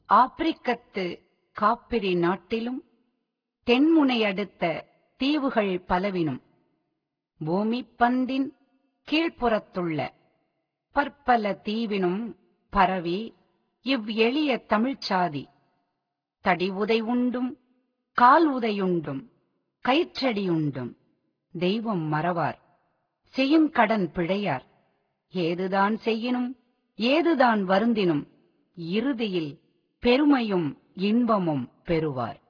ஆப்பிரிக்கத்து காப்பிரி நாட்டிலும் தென்முனை அடுத்த தீவுகள் பலவினும் பூமிப் பந்தின் கீழ்ப்புறத்துள்ள பற்பல தீவினும் பரவி இவ் எளிய தமிழ்ச்சாதி தடி உதை உண்டும் கால் உதையுண்டும் கயிற்றடியுண்டும் தெய்வம் மறவார் செய்யுங்கடன் பிழையார் ஏதுதான் செய்யினும் ஏதுதான் வருந்தினும் இறுதியில் பெருமையும் இன்பமும் பெறுவார்